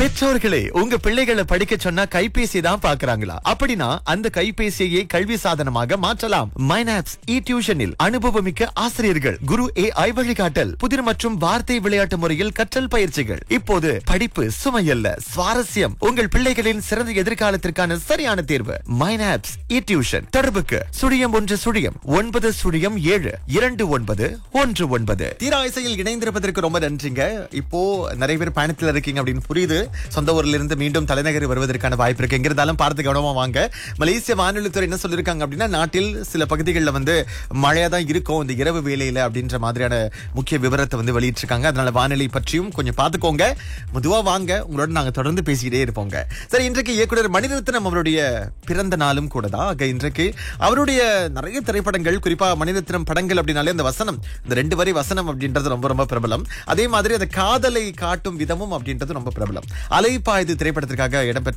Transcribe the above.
பெற்றோர்களே உங்க பிள்ளைகளை படிக்க சொன்னா கைபேசி தான் பாக்குறாங்களா அப்படின்னா அந்த கைபேசியை கல்வி சாதனமாக மாற்றலாம் மைனாப்ஸ் இ டியூஷனில் அனுபவமிக்க ஆசிரியர்கள் குரு ஏ ஐ வழிகாட்டல் புதிர் மற்றும் வார்த்தை விளையாட்டு முறையில் கற்றல் பயிற்சிகள் இப்போது படிப்பு சுமையல்ல சுவாரஸ்யம் உங்கள் பிள்ளைகளின் சிறந்த எதிர்காலத்திற்கான சரியான தேர்வு மைனாப்ஸ் இ டியூஷன் தொடர்புக்கு சுழியம் ஒன்று சுழியம் ஒன்பது சுழியம் ஏழு இரண்டு ஒன்பது ஒன்று ஒன்பது தீராயிசையில் இணைந்திருப்பதற்கு ரொம்ப நன்றிங்க இப்போ நிறைய பேர் பயணத்துல இருக்கீங்க அப்படின்னு புரியுது சொந்த ஊர்ல இருந்து மீண்டும் தலைநகர் வருவதற்கான வாய்ப்பு இருக்கு எங்க இருந்தாலும் பார்த்து கவனமா வாங்க மலேசிய வானொலித்துறை என்ன சொல்லிருக்காங்க அப்படின்னா நாட்டில் சில பகுதிகளில் வந்து மழையா தான் இருக்கும் இந்த இரவு வேலையில அப்படின்ற மாதிரியான முக்கிய விவரத்தை வந்து வெளியிட்டிருக்காங்க அதனால வானிலை பற்றியும் கொஞ்சம் பார்த்துக்கோங்க மெதுவா வாங்க உங்களோட நாங்க தொடர்ந்து பேசிக்கிட்டே இருப்போங்க சரி இன்றைக்கு இயக்குனர் மணிரத்னம் அவருடைய பிறந்த நாளும் கூட தான் ஆக இன்றைக்கு அவருடைய நிறைய திரைப்படங்கள் குறிப்பா மணிரத்னம் படங்கள் அப்படின்னாலே அந்த வசனம் இந்த ரெண்டு வரி வசனம் அப்படின்றது ரொம்ப ரொம்ப பிரபலம் அதே மாதிரி அந்த காதலை காட்டும் விதமும் அப்படின்றது ரொம்ப பிரபலம் அலைப்பாயுது திரைப்படத்திற்காக இடம்பெற்ற